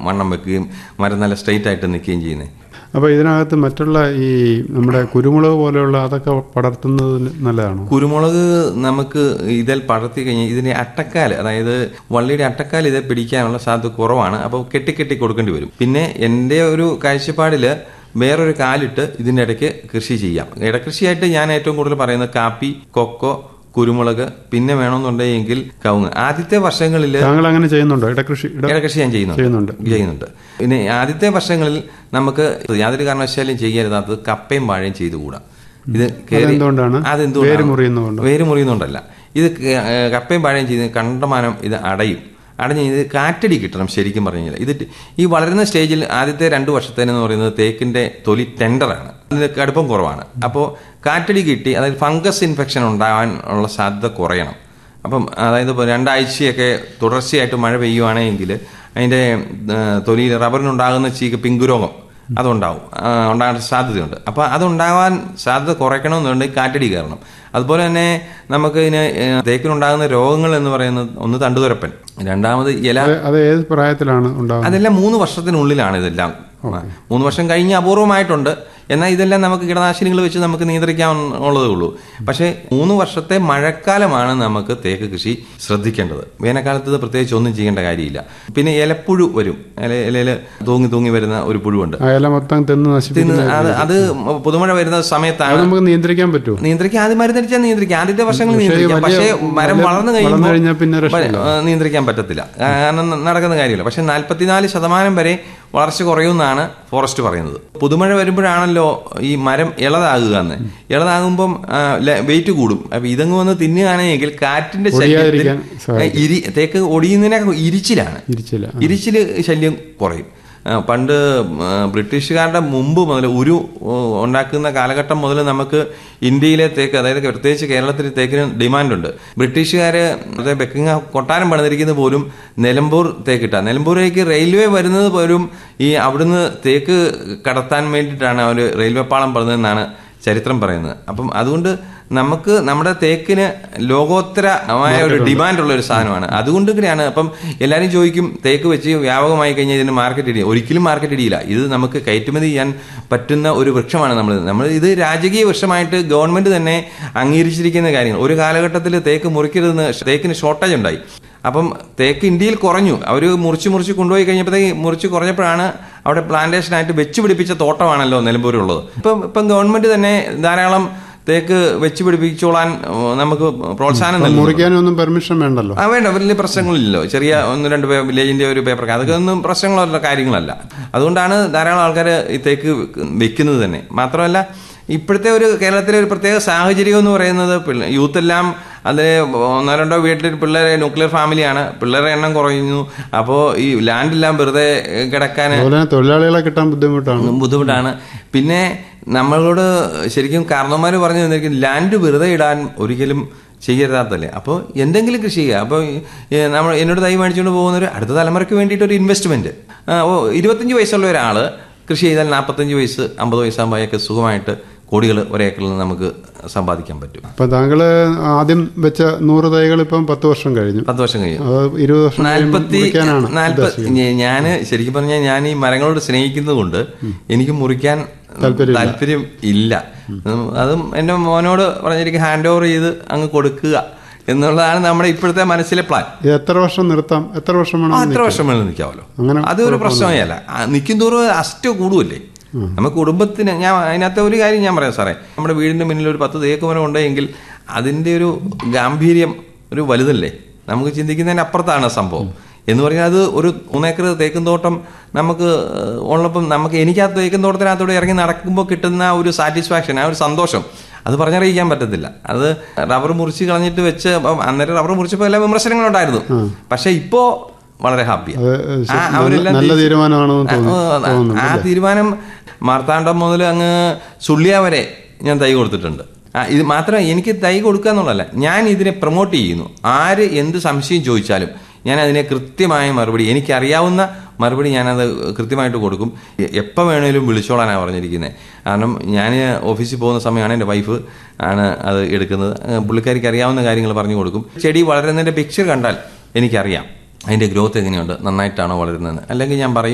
വണ്ണം വെക്കുകയും മരം നല്ല സ്ട്രെയിറ്റ് ആയിട്ട് നിൽക്കുകയും ചെയ്യുന്നത് അപ്പോൾ ഇതിനകത്ത് മറ്റുള്ള ഈ നമ്മുടെ കുരുമുളക് പോലെയുള്ള അതൊക്കെ പടർത്തുന്നത് നല്ലതാണോ കുരുമുളക് നമുക്ക് ഇതിൽ പടർത്തി കഴിഞ്ഞാൽ ഇതിന്റെ അട്ടക്കാൽ അതായത് വള്ളിയുടെ അട്ടക്കാൽ ഇത് പിടിക്കാനുള്ള സാധ്യത കുറവാണ് അപ്പോൾ കെട്ടിക്കെട്ടി കൊടുക്കേണ്ടി വരും പിന്നെ എൻ്റെ ഒരു കാഴ്ചപ്പാടിൽ വേറൊരു കാലിട്ട് ഇതിൻ്റെ ഇടയ്ക്ക് കൃഷി ചെയ്യാം ഇടകൃഷിയായിട്ട് ഞാൻ ഏറ്റവും കൂടുതൽ പറയുന്നത് കാപ്പി കൊക്കോ കുരുമുളക് പിന്നെ വേണമെന്നുണ്ടെങ്കിൽ കവുങ്ങ് ആദ്യത്തെ വർഷങ്ങളിൽ താങ്കൾ അങ്ങനെ ചെയ്യുന്നുണ്ടോ ഇടകൃഷി ഇട ഇടകൃഷി ഞാൻ ചെയ്യുന്നുണ്ട് ചെയ്യുന്നുണ്ട് ചെയ്യുന്നുണ്ട് പിന്നെ ആദ്യത്തെ വർഷങ്ങളിൽ നമുക്ക് യാതൊരു കാരണവശാലും ചെയ്യരുതാത്തത് കപ്പയും വാഴയും ചെയ്തുകൂടാ ഇത് കേറി- അതെന്തുകൊണ്ടാണ്? അതെന്തുകൊണ്ടാണ്? വേര് മുറിയുന്നതുകൊണ്ടോ? വേര് മുറിയുന്നുണ്ടല്ല ഇത് ക- ഏ, കപ്പയും വാഴയും ചെയ്ത് കണ്ടമാനം ഇത് അടയും അടഞ്ഞ് ഇത് കാറ്റടി കിട്ടണം ശരിക്കും പറഞ്ഞു കഴിഞ്ഞാൽ ഇത് ടി- ഈ വളരുന്ന സ്റ്റേജിൽ ആദ്യത്തെ രണ്ട് വർഷത്തേനെന്ന് പറയുന്നത് തേക്കിന്റെ തൊലി ടെൻഡറാണ് അതിന് കടുപ്പം കുറവാണ് അപ്പോൾ കാറ്റടി കിട്ടി അതായത് ഫംഗസ് ഇൻഫെക്ഷൻ ഉണ്ടാകാൻ ഉള്ള സാധ്യത കുറയണം അപ്പം അതായത് ഇപ്പോൾ രണ്ടാഴ്ചയൊക്കെ തുടർച്ചയായിട്ട് മഴ പെയ്യുവാണെങ്കിൽ അതിൻ്റെ തൊലിയിൽ റബ്ബറിനുണ്ടാകുന്ന ചീക്ക് പിങ്കുരോഗം അതുണ്ടാവും ആ, ഉണ്ടാകാൻ സാധ്യതയുണ്ട് അപ്പോൾ അതുണ്ടാകാൻ സാധ്യത കുറയ്ക്കണമെന്നുണ്ടെങ്കിൽ കാറ്റടി കയറണം അതുപോലെ തന്നെ നമുക്ക് ഇതിന് ഏ, തേക്കിനുണ്ടാകുന്ന രോഗങ്ങൾ എന്ന് പറയുന്നത് ഒന്ന് തണ്ടുതുരപ്പൻ രണ്ടാമത് ഇല അത് അത് ഏത് പ്രായത്തിലാണ് ഉണ്ടാകുന്നത് അതെല്ലാം മൂന്ന് വർഷത്തിനുള്ളിലാണ് ഇതെല്ലാം മൂന്ന് വർഷം കഴിഞ്ഞ് അപൂർവമായിട്ടുണ്ട് എന്നാൽ ഇതെല്ലാം നമുക്ക് കീടനാശിനികൾ വെച്ച് നമുക്ക് നിയന്ത്രിക്കാനുള്ളതേ ഉള്ളൂ പക്ഷേ മൂന്ന് വർഷത്തെ മഴക്കാലമാണ് നമുക്ക് തേക്ക് കൃഷി ശ്രദ്ധിക്കേണ്ടത് വേനൽക്കാലത്ത് ഇത് പ്രത്യേകിച്ച് ഒന്നും ചെയ്യേണ്ട കാര്യമില്ല പിന്നെ ഇലപ്പുഴു വരും ഇല ഇലയിൽ തൂങ്ങി തൂങ്ങി വരുന്ന ഒരു പുഴുവുണ്ട് ആ ഇല മൊത്തം തിന്ന് നശിപ്പിക്കുന്ന തിന്ന് അത് അത് പുതുമഴ വരുന്ന അത് സമയത്താണ് നമുക്ക് നിയന്ത്രിക്കാൻ പറ്റുമോ നിയന്ത്രിക്കാൻ ആദ്യം മരുന്നടിച്ചാൽ നിയന്ത്രിക്കാം ആദ്യത്തെ വർഷങ്ങൾ നിയന്ത്രിക്കാം വലിയ- പക്ഷേ മരം വലിയ- വളർന്നു വളർന്നു കഴിഞ്ഞാൽ പിന്നെ കഴിയുമ്പോൾ രക്ഷയില്ല. ആ, നിയന്ത്രിക്കാൻ പറ്റത്തില്ല കാരണം നടക്കുന്ന കാര്യമില്ല പക്ഷെ നാൽപ്പത്തിനാല് ശതമാനം വരെ വളർച്ച കുറയുമെന്നാണ് ഫോറസ്റ്റ് പറയുന്നത് പുതുമഴ വരുമ്പോഴാണല്ലോ ഈ മരം ഇളതാകുക എന്ന് ഇളതാകുമ്പം വെയിറ്റ് കൂടും അപ്പൊ ഇതങ്ങ് വന്ന് തിന്നുകയാണെങ്കിൽ കാറ്റിന്റെ ശല്യത്തിൽ ഒടിയാതിരിക്കാൻ ആ, ഇരി തേക്ക് ഒടിയുന്നതിനെ ഇരിച്ചിലാണ് ഇരിച്ചില്ല ഇരിച്ചില് ശല്യം കുറയും ആ, പണ്ട് ആ, ബ്രിട്ടീഷുകാരുടെ മുമ്പ് മുതൽ ഒരു ഓ, ഉണ്ടാക്കുന്ന കാലഘട്ടം മുതൽ നമുക്ക് ഇന്ത്യയിലെ തേക്ക് അതായത് പ്രത്യേകിച്ച് കേരളത്തിൽ തേക്കിന് ഡിമാൻഡുണ്ട് ബ്രിട്ടീഷുകാർ ബെക്കിംഗ് കൊട്ടാരം പണിതിരിക്കുന്നത് പോലും നിലമ്പൂർ തേക്കിട്ട നിലമ്പൂരേക്ക് റെയിൽവേ വരുന്നത് പോലും ഈ അവിടുന്ന് തേക്ക് കടത്താൻ വേണ്ടിയിട്ടാണ് അവർ റെയിൽവേ പാളം പണിതെന്നാണ് ചരിത്രം പറയുന്നത് അപ്പം അതുകൊണ്ട് നമുക്ക് നമ്മുടെ തേക്കിന് ലോകോത്തരമായ ഒരു ഡിമാൻഡ് ഉള്ള ഒരു സാധനമാണ് അതുകൊണ്ട് കൂടിയാണ് അപ്പം എല്ലാവരും ചോദിക്കും തേക്ക് വെച്ച് വ്യാപകമായി കഴിഞ്ഞാൽ ഇതിന് മാർക്കറ്റ് ഇടിയും ഒരിക്കലും മാർക്കറ്റ് ഇടിയില്ല ഇത് നമുക്ക് കയറ്റുമതി ചെയ്യാൻ പറ്റുന്ന ഒരു വൃക്ഷമാണ് നമ്മൾ നമ്മൾ ഇത് രാജകീയ വൃക്ഷമായിട്ട് ഗവൺമെന്റ് തന്നെ അംഗീകരിച്ചിരിക്കുന്ന കാര്യങ്ങൾ ഒരു കാലഘട്ടത്തിൽ തേക്ക് മുറിക്കരുതെന്ന് തേക്കിന് ഷോർട്ടേജ് ഉണ്ടായി അപ്പം തേക്ക് ഇന്ത്യയിൽ കുറഞ്ഞു അവർ മുറിച്ച് മുറിച്ച് കൊണ്ടുപോയി കഴിഞ്ഞപ്പോഴത്തേക്ക് മുറിച്ച് കുറഞ്ഞപ്പോഴാണ് അവിടെ പ്ലാന്റേഷനായിട്ട് വെച്ച് പിടിപ്പിച്ച തോട്ടമാണല്ലോ നിലമ്പൂരുള്ളത് ഇപ്പം ഇപ്പം ഗവൺമെന്റ് തന്നെ ധാരാളം തേക്ക് വെച്ച് പിടിപ്പിച്ചോളാൻ ഉം, നമുക്ക് പ്രോത്സാഹനം നൽകുന്നു മുറിക്കാനൊന്നും പെർമിഷൻ വേണ്ടല്ലോ ആ വേണ്ട വലിയ പ്രശ്നങ്ങളില്ലല്ലോ ചെറിയ ഒന്ന് രണ്ട് പേ- വില്ലേജിന്റെ ഒരു പേപ്പർ അതൊക്കെ ഒന്നും പ്രശ്നങ്ങളുള്ള കാര്യങ്ങളല്ല അതുകൊണ്ടാണ് ധാരാളം ആൾക്കാർ ഈ തേക്ക് വെക്കുന്നത് തന്നെ മാത്രമല്ല ഇപ്പോഴത്തെ ഒരു കേരളത്തിലെ ഒരു പ്രത്യേക സാഹചര്യം എന്ന് പറയുന്നത് പിള്ള- യൂത്ത് എല്ലാം അതിൽ ഒന്നോ രണ്ടോ വീട്ടിൽ പിള്ളേരെ ന്യൂക്ലിയർ ഫാമിലിയാണ് പിള്ളേരുടെ എണ്ണം കുറയുന്നു അപ്പോൾ ഈ ലാൻഡെല്ലാം വെറുതെ കിടക്കാൻ അതുപോലെ തന്നെ തൊഴിലാളികളെ കിട്ടാൻ ബുദ്ധിമുട്ടാണ് ബുദ്ധിമുട്ടാണ് പിന്നെ നമ്മളോട് ശരിക്കും കാരണവന്മാർ പറഞ്ഞു തന്നിരിക്കും ലാൻഡ് വെറുതെ ഇടാൻ ഒരിക്കലും ചെയ്യരുതാത്തല്ലേ അപ്പോൾ എന്തെങ്കിലും കൃഷി ചെയ്യുക അപ്പോൾ നമ്മൾ എന്നോട് തൈ മേടിച്ചുകൊണ്ട് പോകുന്നവർ അടുത്ത തലമുറയ്ക്ക് വേണ്ടിയിട്ട് ഒരു ഇൻവെസ്റ്റ്മെന്റ് ഓ ഇരുപത്തഞ്ച് വയസ്സുള്ള ഒരാൾ കൃഷി ചെയ്താൽ നാൽപ്പത്തഞ്ച് വയസ്സ് അമ്പത് വയസ്സാകുമ്പോഴൊക്കെ സുഖമായിട്ട് കോടികൾ ഒരേക്കറിൽ നിന്ന് നമുക്ക് സമ്പാദിക്കാൻ പറ്റും അപ്പൊ താങ്കള് ആദ്യം വെച്ച നൂറ് തൈകൾ ഇപ്പം പത്ത് വർഷം കഴിഞ്ഞു പത്ത് വർഷം കഴിയും അത് ഇരുപത് വർഷം കഴിയുമ്പോൾ നാൽപ്പത്തി മുറിക്കാനാണ് നാൽപ്പത്തി ഞാന് ശരിക്കും പറഞ്ഞാൽ ഞാൻ ഈ മരങ്ങളോട് സ്നേഹിക്കുന്നത് കൊണ്ട് എനിക്ക് മുറിക്കാൻ താല്പര്യമില്ല. താല്പര്യം ഇല്ല ഉം, അതും എന്റെ മോനോട് പറഞ്ഞിരിക്കും ഹാൻഡ് ഓവർ ചെയ്ത് അങ്ങ് കൊടുക്കുക എന്നുള്ളതാണ് നമ്മുടെ ഇപ്പോഴത്തെ മനസ്സിലെ പ്ലാൻ ഇത് എത്ര വർഷം നിർത്താം എത്ര വർഷം വേണം എത്ര വർഷം വേണം നിൽക്കാമല്ലോ അങ്ങനെ അത് ഒരു പ്രശ്നമേ അല്ല ആ, നിൽക്കും തോറും അസ്റ്റ് കൂടുമല്ലേ നമുക്ക് കുടുംബത്തിന് ഞാൻ അതിനകത്തെ ഒരു കാര്യം ഞാൻ പറയാം സാറേ നമ്മുടെ വീടിന്റെ മുന്നിൽ ഒരു പത്ത് തേക്ക് മരം ഉണ്ടെങ്കിൽ അതിന്റെ ഒരു ഗാംഭീര്യം ഒരു വലുതല്ലേ നമുക്ക് ചിന്തിക്കുന്നതിന് അപ്പുറത്താണ് സംഭവം എന്ന് പറഞ്ഞാൽ അത് ഒരു മൂന്നേക്കർ തേക്കും തോട്ടം നമുക്ക് ഏഹ്, ഉള്ളപ്പം നമുക്ക് എനിക്ക് ആ തേക്കും തോട്ടത്തിനകത്തൂടെ ഇറങ്ങി നടക്കുമ്പോൾ കിട്ടുന്ന ആ ഒരു സാറ്റിസ്ഫാക്ഷൻ ആ ഒരു സന്തോഷം അത് പറഞ്ഞറിയിക്കാൻ പറ്റത്തില്ല അത് റബ്ബർ മുറിച്ച് കളഞ്ഞിട്ട് വെച്ച് അപ്പം അന്നേരം റബ്ബർ മുറിച്ചപ്പോൾ എല്ലാ വിമർശനങ്ങളുണ്ടായിരുന്നു പക്ഷെ ഇപ്പോ വളരെ ഹാപ്പിയാണ് അത് ആ, ശ- അവരെല്ലാം നല്ല തിരിച്ച് തീരുമാനമാണെന്ന് ആ, തോന്നുന്നു ആ, തോന്നുന്നു ആ തീരുമാനം മാർത്താണ്ഡം മുതൽ അങ്ങ് സുള്ളിയ വരെ ഞാൻ തൈ കൊടുത്തിട്ടുണ്ട് ആ ഇത് മാത്രം എനിക്ക് തൈ കൊടുക്കുക എന്നുള്ളതല്ല ഞാൻ ഇതിനെ പ്രൊമോട്ട് ചെയ്യുന്നു ആര് എന്ത് സംശയം ചോദിച്ചാലും ഞാൻ അതിനെ കൃത്യമായ മറുപടി എനിക്കറിയാവുന്ന മറുപടി ഞാനത് കൃത്യമായിട്ട് കൊടുക്കും എ- എപ്പോൾ വേണേലും വിളിച്ചോളാനാണ് പറഞ്ഞിരിക്കുന്നത് കാരണം ഞാൻ ഓഫീസിൽ പോകുന്ന സമയമാണ് എൻ്റെ വൈഫ് ആണ് അത് എടുക്കുന്നത് ആ, പുള്ളിക്കാരിക്ക് അറിയാവുന്ന കാര്യങ്ങൾ പറഞ്ഞു കൊടുക്കും ചെടി വളരുന്നതിൻ്റെ പിക്ചർ കണ്ടാൽ എനിക്കറിയാം അതിൻ്റെ ഗ്രോത്ത് എങ്ങനെയുണ്ട് നന്നായിട്ടാണോ വളരുന്നത് അല്ലെങ്കിൽ ഞാൻ പറയും